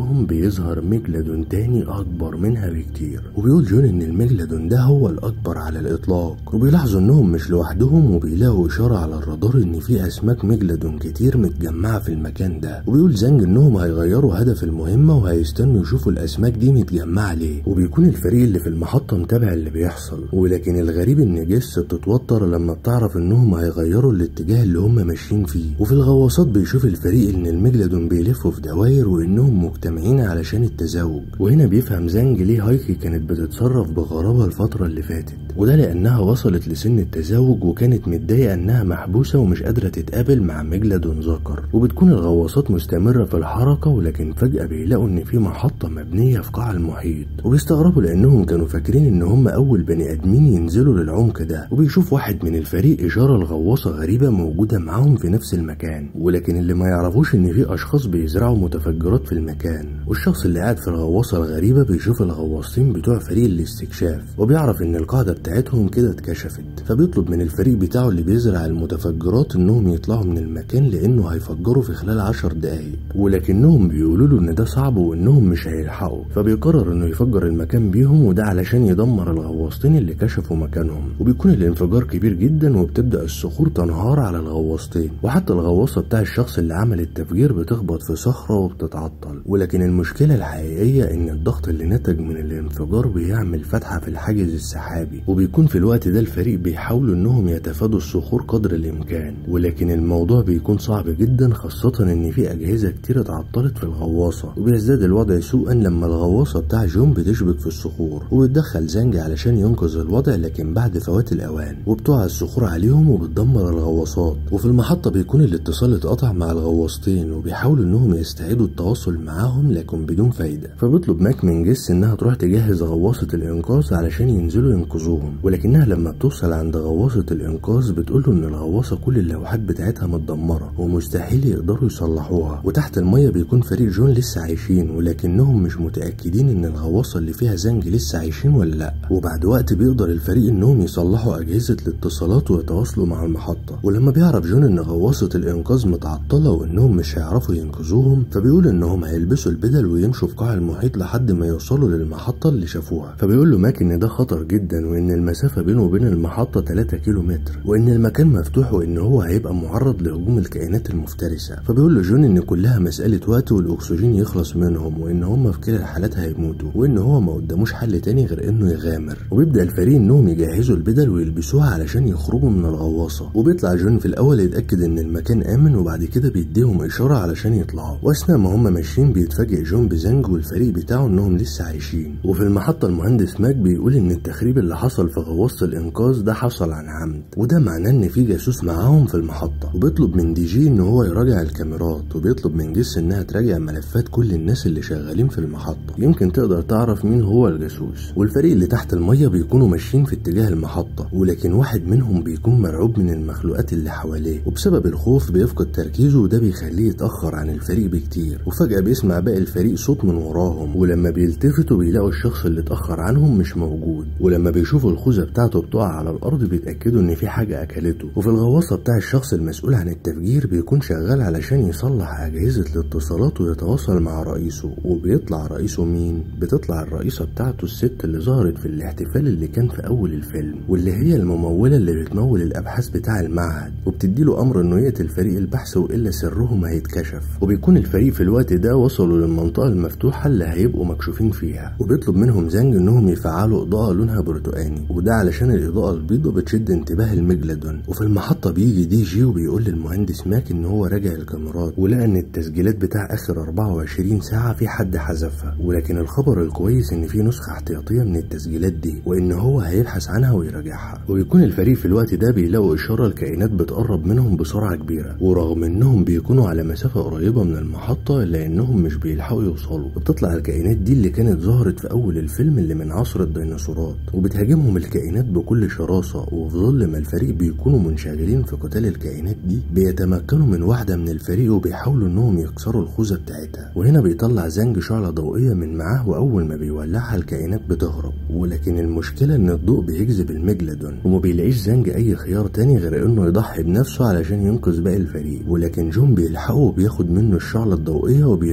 منهم بيظهر ميجلادون تاني اكبر منها بكتير وبيقول جون ان الميجلادون ده هو الاكبر على الاطلاق وبيلاحظوا انهم مش لوحدهم وبيلاقوا اشاره على الرادار ان في اسماك ميجلادون كتير متجمعه في المكان ده وبيقول زانج انهم هيغيروا هدف المهمه وهيستنوا يشوفوا الاسماك دي متجمعه ليه وبيكون الفريق اللي في المحطه متابع اللي بيحصل ولكن الغريب ان جيس بتتوتر لما بتعرف انهم هيغيروا الاتجاه اللي هم ماشيين فيه وفي الغواصات بيشوف الفريق ان الميجلادون بيلفوا في دواير وانهم مجتمعين علشان التزاوج وهنا بيفهم زانج ليه هايكي كانت بتتصرف بغرابه الفتره اللي فاتت وده لانها وصلت لسن التزاوج وكانت متضايقه انها محبوسه ومش قادره تتقابل مع ميجلادون ذكر وبتكون الغواصات مستمره في الحركه ولكن فجاه بيلاقوا ان في محطه مبنيه في قاع المحيط وبيستغربوا لانهم كانوا فاكرين ان هم اول بني ادمين ينزلوا للعمق ده وبيشوف واحد من الفريق اشاره لغواصه غريبه موجوده معاهم في نفس المكان ولكن اللي ما يعرفوش ان في اشخاص بيزرعوا متفجرات في المكان والشخص اللي قاعد في الغواصه الغريبه بيشوف الغواصين بتوع فريق الاستكشاف وبيعرف ان القاعده بتاعتهم كده اتكشفت فبيطلب من الفريق بتاعه اللي بيزرع المتفجرات انهم يطلعوا من المكان لانه هيفجروا في خلال عشر دقايق ولكنهم بيقولوا له ان ده صعب وانهم مش هيلحقوا فبيقرر انه يفجر المكان بيهم وده علشان يدمر الغواصتين اللي كشفوا مكانهم وبيكون الانفجار كبير جدا وبتبدا الصخور تنهار على الغواصتين وحتى الغواصه بتاع الشخص اللي عمل التفجير بتخبط في صخره وبتتعطل ولكن المشكله الحقيقيه ان الضغط اللي نتج من الانفجار بيعمل فتحه في الحاجز السحابي وبيكون في الوقت ده الفريق بيحاولوا انهم يتفادوا الصخور قدر الامكان ولكن الموضوع بيكون صعب جدا خاصه ان في اجهزه كتير اتعطلت في الغواصه وبيزداد الوضع سوءا لما الغواصه بتاع جون بتشبك في الصخور وبتدخل زانج علشان ينقذ الوضع لكن بعد فوات الاوان وبتقع الصخور عليهم وبتدمر الغواصات وفي المحطه بيكون الاتصال اتقطع مع الغواصتين وبيحاولوا انهم يستعيدوا التواصل معاهم لكن بدون فايده فبيطلب ماك من جيس انها تروح تجهز غواصه الانقاذ علشان ينزلوا ينقذوهم ولكنها لما بتوصل عند غواصه الانقاذ بتقول له ان الغواصه كل اللوحات بتاعتها متدمره ومستحيل يقدروا يصلحوها وتحت الميه بيكون فريق جون لسه عايشين ولكنهم مش متاكدين ان الغواصه اللي فيها زنج لسه عايشين ولا لا وبعد وقت بيقدر الفريق انهم يصلحوا اجهزه الاتصالات ويتواصلوا مع المحطه ولما بيعرف جون ان غواصه الانقاذ متعطله وانهم مش هيعرفوا ينقذوهم فبيقول انهم هيلبسوا البدل ويمشوا في قاع المحيط لحد ما يوصلوا للمحطه اللي شافوها فبيقول له ماك ان ده خطر جدا وان المسافه بينه وبين المحطه 3 كيلو متر وان المكان مفتوح وان هو هيبقى معرض لهجوم الكائنات المفترسه فبيقول له جون ان كلها مساله وقت والاكسجين يخلص منهم وان هم في كلا الحالات هيموتوا وان هو ما قداموش حل تاني غير انه يغامر وبيبدا الفريق انهم يجهزوا البدل ويلبسوها علشان يخرجوا من الغواصه وبيطلع جون في الاول يتاكد ان المكان امن وبعد كده بيديهم اشاره علشان يطلعوا واثناء ما هم ماشيين بيتفاجئ جون بزنج والفريق بتاعه انهم لسه عايشين وفي المحطه المهندس ماك بيقول ان التخريب اللي حصل في غواصه الانقاذ ده حصل عن عمد وده معناه ان في جاسوس معاهم في المحطه وبيطلب من دي جي ان هو يراجع الكاميرات وبيطلب من جيس انها تراجع ملفات كل الناس اللي شغالين في المحطه يمكن تقدر تعرف مين هو الجاسوس والفريق اللي تحت الميه بيكونوا ماشيين في اتجاه المحطه ولكن واحد منهم بيكون مرعوب من المخلوقات اللي حواليه وبسبب الخوف بيفقد تركيزه وده بيخليه يتاخر عن الفريق بكتير وفجاه بيسمع باقي الفريق صوت من وراهم ولما بيلتفتوا بيلاقوا الشخص اللي اتاخر عنهم مش موجود ولما بيشوفوا الخوذه بتاعته بتقع على الارض بيتاكدوا ان في حاجه اكلته وفي الغواصه بتاع الشخص المسؤول عن التفجير بيكون شغال علشان يصلح اجهزه الاتصالات ويتواصل مع رئيسه وبيطلع رئيسه مين بتطلع الرئيسه بتاعته الست اللي ظهرت في الاحتفال اللي كان في اول الفيلم واللي هي المموله اللي بتمول الابحاث بتاع المعهد وبتديله امر انه يقتل فريق البحث والا سرهم هيتكشف وبيكون الفريق في الوقت ده وصلوا للمنطقه المفتوحه اللي هيبقوا مكشوفين فيها وبيطلب منهم زانج انهم يفعلوا اضاءه لونها برتقاني وده علشان الاضاءه البيضاء بتشد انتباه الميجلادون وفي المحطه بيجي دي جي وبيقول للمهندس ماك ان هو راجع الكاميرات ولقى ان التسجيلات بتاع اخر 24 ساعه في حد حذفها ولكن الخبر الكويس ان في نسخه احتياطيه من التسجيلات دي وان هو هيبحث عنها ويراجعها ويكون الفريق في الوقت ده بيلاقوا اشاره الكائنات بتقرب منهم بسرعه كبيره ورغم انهم بيكونوا على مسافه قريبه من المحطه الا انهم مش بيلحقوا يوصلوا وبتطلع الكائنات دي اللي كانت ظهرت في اول الفيلم اللي من عصر الديناصورات وبتهاجمهم الكائنات بكل شراسه وفي ظل ما الفريق بيكونوا منشغلين في قتال الكائنات دي بيتمكنوا من واحده من الفريق وبيحاولوا انهم يكسروا الخوذه بتاعتها وهنا بيطلع زنج شعله ضوئيه من معاه واول ما بيولعها الكائنات بتهرب ولكن المشكله ان الضوء بيجذب الميجلادون وما بيلاقيش زنج اي خيار تاني غير انه يضحي بنفسه علشان ينقذ باقي الفريق ولكن جون بيلحقه وبياخد منه الشعله الضوئيه وبيرميها بعيد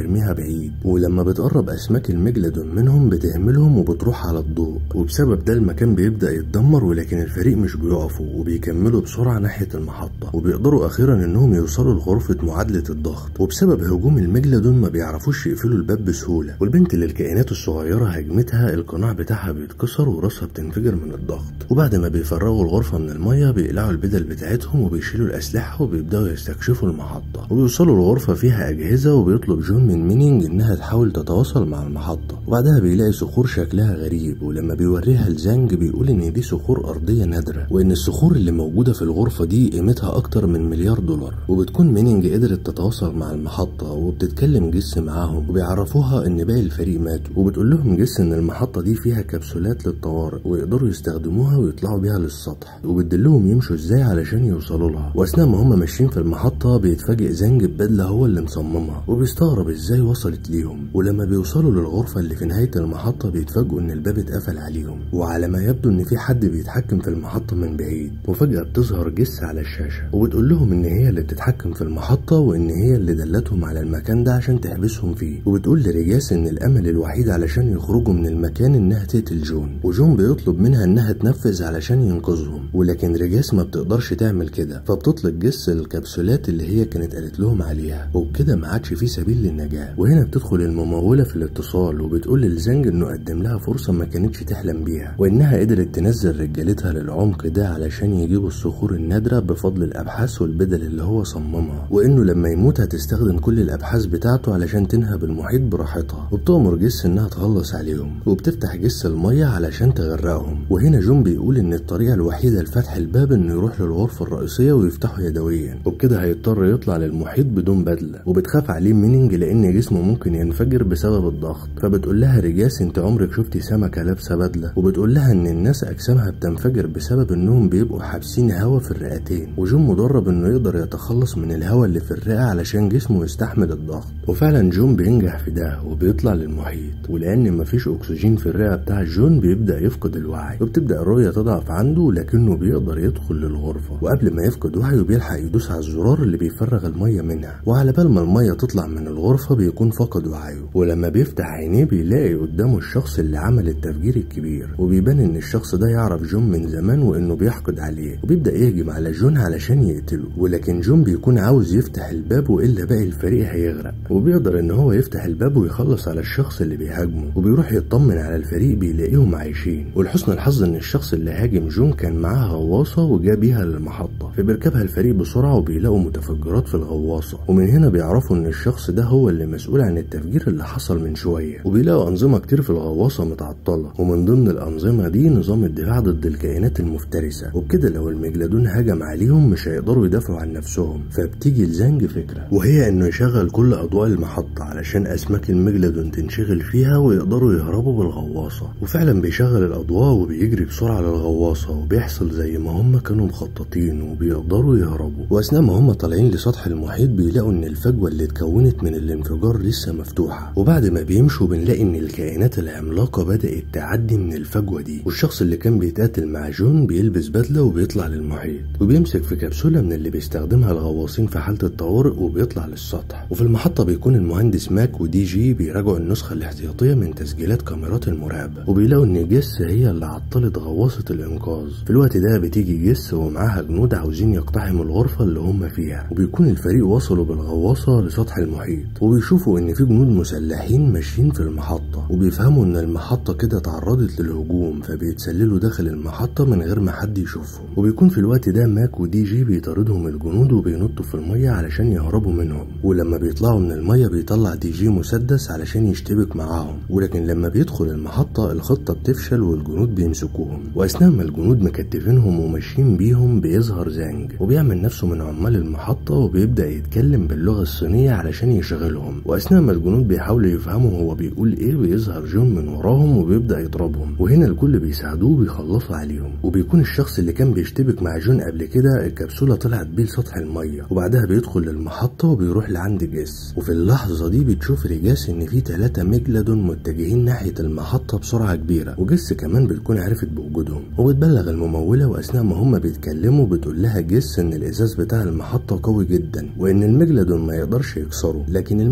بعيد ولما بتقرب اسماك الميجلادون منهم بتهملهم وبتروح على الضوء وبسبب ده المكان بيبدا يتدمر ولكن الفريق مش بيقفوا وبيكملوا بسرعه ناحيه المحطه وبيقدروا اخيرا انهم يوصلوا لغرفه معادله الضغط وبسبب هجوم الميجلادون ما بيعرفوش يقفلوا الباب بسهوله والبنت اللي الكائنات الصغيره هاجمتها القناع بتاعها بيتكسر وراسها بتنفجر من الضغط وبعد ما بيفرغوا الغرفه من الميه بيقلعوا البدل بتاعتهم وبيشيلوا الاسلحه وبيبداوا يستكشفوا المحطه وبيوصلوا لغرفه فيها اجهزه وبيطلب جون من مينينج انها تحاول تتواصل مع المحطه وبعدها بيلاقي صخور شكلها غريب ولما بيوريها لزانج بيقول ان دي صخور ارضيه نادره وان الصخور اللي موجوده في الغرفه دي قيمتها اكتر من مليار دولار وبتكون مينينج قدرت تتواصل مع المحطه وبتتكلم جس معاهم وبيعرفوها ان باقي الفريق ماتوا وبتقول لهم جس ان المحطه دي فيها كبسولات للطوارئ ويقدروا يستخدموها ويطلعوا بيها للسطح وبتدلهم يمشوا ازاي علشان يوصلوا لها واثناء ما هم ماشيين في المحطه بيتفاجئ زانج ببدله هو اللي مصممها وبيستغرب ازاي وصلت ليهم ولما بيوصلوا للغرفه اللي في نهايه المحطه بيتفاجئوا ان الباب اتقفل عليهم وعلى ما يبدو ان في حد بيتحكم في المحطه من بعيد وفجاه بتظهر جس على الشاشه وبتقول لهم ان هي اللي بتتحكم في المحطه وان هي اللي دلتهم على المكان ده عشان تحبسهم فيه وبتقول لرياس ان الامل الوحيد علشان يخرجوا من المكان انها تقتل جون وجون بيطلب منها انها تنفذ علشان ينقذهم ولكن ريجاس ما بتقدرش تعمل كده فبتطلق جس الكبسولات اللي هي كانت قالت لهم عليها وبكده ما عادش في سبيل للنجاه وهنا بتدخل المموله في الاتصال وبتقول للزنج انه قدم لها فرصه ما كانتش تحلم بيها وانها قدرت تنزل رجالتها للعمق ده علشان يجيبوا الصخور النادره بفضل الابحاث والبدل اللي هو صممها وانه لما يموت هتستخدم كل الابحاث بتاعته علشان تنهب المحيط براحتها وبتأمر جس انها تخلص عليهم وبتفتح جس الميه علشان تغرقهم وهنا جون بيقول ان الطريقه الوحيده لفتح الباب انه يروح للغرفه الرئيسيه ويفتحه يدويا وبكده هيضطر يطلع للمحيط بدون بدله وبتخاف عليه مينينج لان جسمه ممكن ينفجر بسبب الضغط فبتقول لها رجاس انت عمرك شفتي سمكه لابسه بدله وبتقول لها ان الناس اجسامها بتنفجر بسبب انهم بيبقوا حابسين هوا في الرئتين وجون مدرب انه يقدر يتخلص من الهوا اللي في الرئه علشان جسمه يستحمل الضغط وفعلا جون بينجح في ده وبيطلع للمحيط ولان مفيش اكسجين في الرئه بتاع جون بيبدا يفقد الوعي وبتبدا الرؤيه تضعف عنده لكنه بيقدر يدخل للغرفه وقبل ما يفقد وعيه بيلحق يدوس على الزرار اللي بيفرغ الميه منها وعلى بال ما الميه تطلع من الغرفه بيكون فقد وعيه ولما بيفتح عينيه بيلاقي قدامه الشخص اللي عمل التفجير الكبير وبيبان ان الشخص ده يعرف جون من زمان وانه بيحقد عليه وبيبدا يهجم على جون علشان يقتله ولكن جون بيكون عاوز يفتح الباب والا باقي الفريق هيغرق وبيقدر ان هو يفتح الباب ويخلص على الشخص اللي بيهاجمه وبيروح يطمن على الفريق بيلاقيهم عايشين ولحسن الحظ ان الشخص اللي هاجم جون كان معاه غواصه وجا بيها للمحطه فبيركبها الفريق بسرعه وبيلاقوا متفجرات في الغواصه ومن هنا بيعرفوا ان الشخص ده هو اللي مسؤول عن التفجير اللي حصل من شويه وبيلاقوا انظمه كتير في الغواصه متعطله ومن ضمن الانظمه دي نظام الدفاع ضد الكائنات المفترسه وبكده لو الميجلادون هجم عليهم مش هيقدروا يدافعوا عن نفسهم فبتيجي لزانج فكره وهي انه يشغل كل اضواء المحطه علشان اسماك الميجلادون تنشغل فيها ويقدروا يهربوا بالغواصه وفعلا بيشغل الاضواء وبيجري بسرعه للغواصه وبيحصل زي ما هم كانوا مخططين وبيقدروا يهربوا واثناء ما هم طالعين لسطح المحيط بيلاقوا ان الفجوه اللي اتكونت من الانفجار لسه مفتوحه وبعد ما بيمشوا بنلاقي ان الكائنات العملاقه بدات تعدي من الفجوه دي والشخص اللي كان بيتقاتل مع جون بيلبس بدله وبيطلع للمحيط وبيمسك في كبسوله من اللي بيستخدمها الغواصين في حاله الطوارئ وبيطلع للسطح وفي المحطه بيكون المهندس ماك ودي جي بيراجعوا النسخه الاحتياطيه من تسجيلات كاميرات المراقبه وبيلاقوا ان جس هي اللي عطلت غواصه الانقاذ في الوقت ده بتيجي جس ومعاها جنود عاوزين يقتحموا الغرفه اللي هم فيها وبيكون الفريق وصلوا بالغواصه لسطح المحيط وبيشوفوا ان في جنود مسلحين ماشيين في المحطه وبيفهموا ان المحطه كده تعرضت للهجوم فبيتسللوا داخل المحطه من غير ما حد يشوفهم وبيكون في الوقت ده ماك ودي جي بيطاردهم الجنود وبينطوا في الميه علشان يهربوا منهم ولما بيطلعوا من الميه بيطلع دي جي مسدس علشان يشتبك معاهم ولكن لما بيدخل المحطه الخطه بتفشل والجنود بيمسكوهم واثناء ما الجنود مكتفينهم وماشيين بيهم بيظهر زانج وبيعمل نفسه من عمال المحطه وبيبدا يتكلم باللغه الصينيه علشان يشغلهم واثناء ما الجنود بيحاولوا يفهموا هو بيقول ايه بيظهر جون من وراهم وبيبدا يضربهم وهنا الكل بيساعدوه وبيخلصوا عليهم وبيكون الشخص اللي كان بيشتبك مع جون قبل كده الكبسوله طلعت بيه لسطح الميه وبعدها بيدخل للمحطه وبيروح لعند جيس وفي اللحظه دي بتشوف ريجاس ان في ثلاثه ميجلادون متجهين ناحيه المحطه بسرعه كبيره وجيس كمان بتكون عرفت بوجودهم وبتبلغ المموله واثناء ما هم بيتكلموا بتقول لها جيس ان الازاز بتاع المحطه قوي جدا وان الميجلادون ما يقدرش يكسره لكن الميجلادون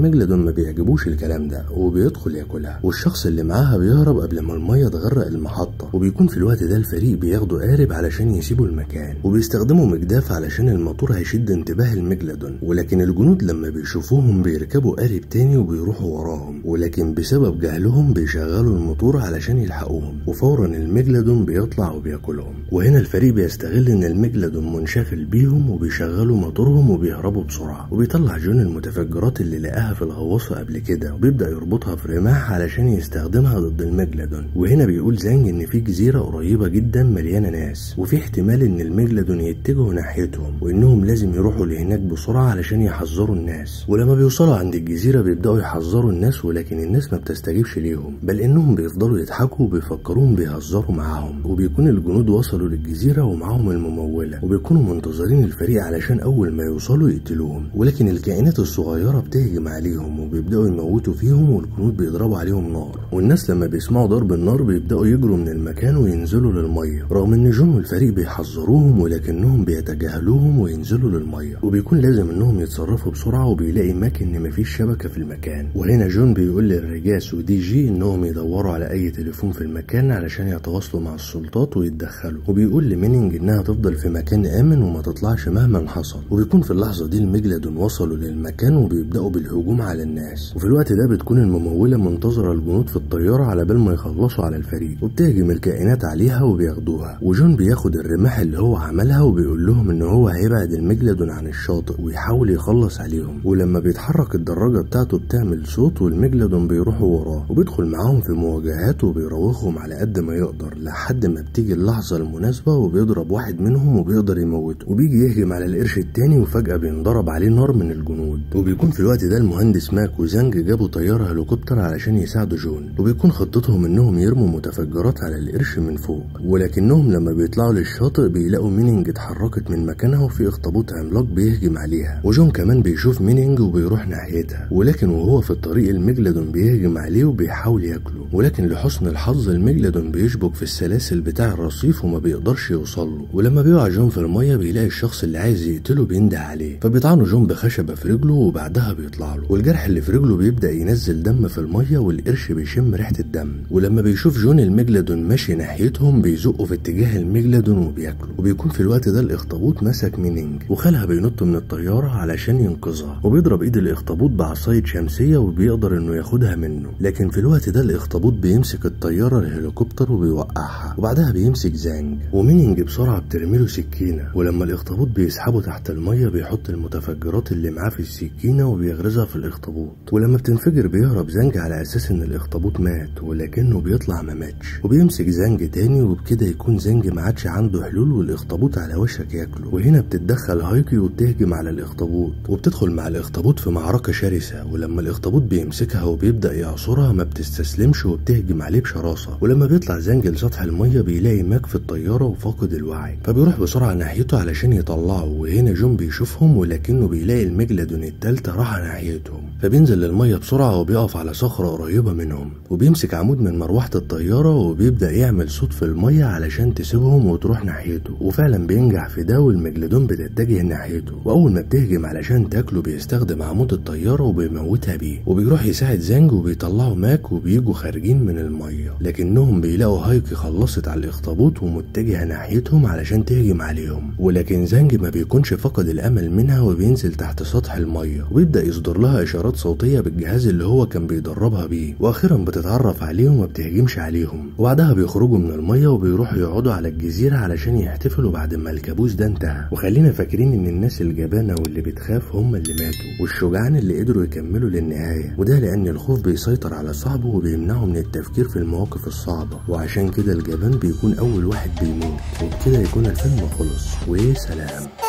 ما بيعجبوش الكلام ده وبيدخل ياكلها والشخص اللي معاها بيهرب قبل ما الميه تغرق المحطه وبيكون في الوقت ده الفريق بياخدوا قارب علشان يسيبوا المكان وبيستخدموا مجداف علشان الموتور هيشد انتباه الميجلادون ولكن الجنود لما بيشوفوهم بيركبوا قارب تاني وبيروحوا وراهم ولكن بسبب جهلهم بيشغلوا الموتور علشان يلحقوهم وفورا الميجلادون بيطلع وبياكلهم وهنا الفريق بيستغل ان الميجلادون منشغل بيهم وبيشغلوا موتورهم وبيهربوا بسرعه وبيطلع جون المتفجرات اللي لقاها في الغواصه قبل كده وبيبدا يربطها في رماح علشان يستخدمها ضد الميجلادون وهنا بيقول زانج ان في جزيره قريبه جدا مليانه ناس وفي احتمال ان الميجلادون يتجهوا ناحيتهم وانهم لازم يروحوا لهناك بسرعه علشان يحذروا الناس ولما بيوصلوا عند الجزيره بيبداوا يحذروا الناس ولكن الناس ما بتستجيبش ليهم بل انهم بيفضلوا يضحكوا وبيفكروهم بيهزروا معاهم وبيكون الجنود وصلوا للجزيره ومعاهم المموله وبيكونوا منتظرين الفريق علشان اول ما يوصلوا يقتلوهم ولكن الكائنات الصغيره بتهجم عليهم وبيبداوا يموتوا فيهم والجنود بيضربوا عليهم نار والناس لما بيسمعوا ضرب النار بيبداوا يجروا من المكان وينزلوا للميه رغم ان جون والفريق بيحذروهم ولكنهم بيتجاهلوهم وينزلوا للميه وبيكون لازم انهم يتصرفوا بسرعه وبيلاقي ماك ان مفيش شبكه في المكان وهنا جون بيقول للرجاس ودي جي انهم يدوروا على اي تليفون في المكان علشان يتواصلوا مع السلطات ويتدخلوا وبيقول لمينينج انها تفضل في مكان امن وما تطلعش مهما حصل وبيكون في اللحظه دي الميجلادون وصلوا للمكان وبيبداوا بالهجوم على الناس وفي الوقت ده بتكون المموله منتظره الجنود في الطياره على بال ما يخلصوا على الفريق وبتهجم الكائنات عليها وبياخدوها وجون بياخد الرماح اللي هو عملها وبيقول لهم ان هو هيبعد الميجلادون عن الشاطئ ويحاول يخلص عليهم ولما بيتحرك الدراجه بتاعته بتعمل صوت والميجلادون بيروحوا وراه وبيدخل معاهم في مواجهات وبيراوغهم على قد ما يقدر لحد ما بتيجي اللحظه المناسبه وبيضرب واحد منهم وبيقدر يموته وبيجي يهجم على القرش التاني وفجاه بينضرب عليه نار من الجنود وبيكون في الوقت ده المهندس ماك وزانج جابوا طياره هليكوبتر علشان يساعدوا جون وبيكون خطتهم انهم يرموا متفجرات على القرش من فوق ولكنهم لما بيطلعوا للشاطئ بيلاقوا مينينج اتحركت من مكانها وفي اخطبوط عملاق بيهجم عليها وجون كمان بيشوف مينينج وبيروح ناحيتها ولكن وهو في الطريق الميجلادون بيهجم عليه وبيحاول ياكله ولكن لحسن الحظ الميجلادون بيشبك في السلاسل بتاع الرصيف وما بيقدرش يوصل له ولما بيقع جون في الميه بيلاقي الشخص اللي عايز يقتله بينده عليه فبيطعنوا جون بخشبه في رجله وبعدها بيطلع له والجرح اللي في رجله بيبدا ينزل دم في الميه والقرش بيشم ريحه الدم ولما بيشوف جون الميجلادون ماشي ناحيتهم بيزقه في اتجاه الميجلادون وبياكله وبيكون في الوقت ده الاخطبوط مسك مينينج وخالها بينط من الطياره علشان ينقذها وبيضرب ايد الاخطبوط بعصايه شمسيه وبيقدر انه ياخدها منه لكن في الوقت ده الاخطبوط بيمسك الطياره الهليكوبتر وبيوقعها وبعدها بيمسك زانج ومينينج بسرعه بترميله سكينه ولما الاخطبوط بيسحبه تحت الميه بيحط المتفجرات اللي معاه في السكينه وبيغرزها في الاخطبوط ولما بتنفجر بيهرب زانج على اساس ان الاخطبوط مات ولكنه بيطلع ما ماتش وبيمسك زانج تاني وبكده يكون زانج ما عادش عنده حلول والاخطبوط على وشك ياكله وهنا بتتدخل هايكي وبتهجم على الاخطبوط وبتدخل مع الاخطبوط في معركه شرسه ولما الاخطبوط بيمسكها وبيبدا يعصرها ما بتستسلمش وبتهجم عليه بشراسه ولما بيطلع زانج لسطح الميه بيلاقي ماك في الطياره وفاقد الوعي فبيروح بسرعه ناحيته علشان يطلعه وهنا جون بيشوفهم ولكنه بيلاقي الميجلادون التالتة راح ناحيتهم فبينزل للميه بسرعه وبيقف على صخره قريبه منهم وبيمسك عمود من مروحه الطياره وبيبدا يعمل صوت في الميه علشان تسيبهم وتروح ناحيته وفعلا بينجح في ده والميجلادون بتتجه ناحيته واول ما بتهجم علشان تاكله بيستخدم عمود الطياره وبيموتها بيه وبيروح يساعد زانج وبيطلعوا ماك وبيجوا خارجين من الميه لكنهم بيلاقوا هايكي خلصت على الاخطبوط ومتجهه ناحيتهم علشان تهجم عليهم ولكن زانج ما بيكونش فقد الامل منها وبينزل تحت سطح الميه ويبدا يصدر لها اشارات صوتيه بالجهاز اللي هو كان بيدربها بيه واخيرا بتتعرف عليهم وما بتهجمش عليهم وبعدها بيخرجوا من الميه وبيروحوا يقعدوا على الجزيره علشان يحتفلوا بعد ما الكابوس ده انتهى وخلينا فاكرين ان الناس الجبانه واللي بتخاف هم اللي ماتوا والشجعان اللي قدروا يكملوا للنهايه وده لان الخوف بيسيطر على صاحبه وبيمنعه من التفكير في المواقف الصعبه وعشان كده الجبان بيكون اول واحد بيموت وبكده يكون الفيلم خلص وسلام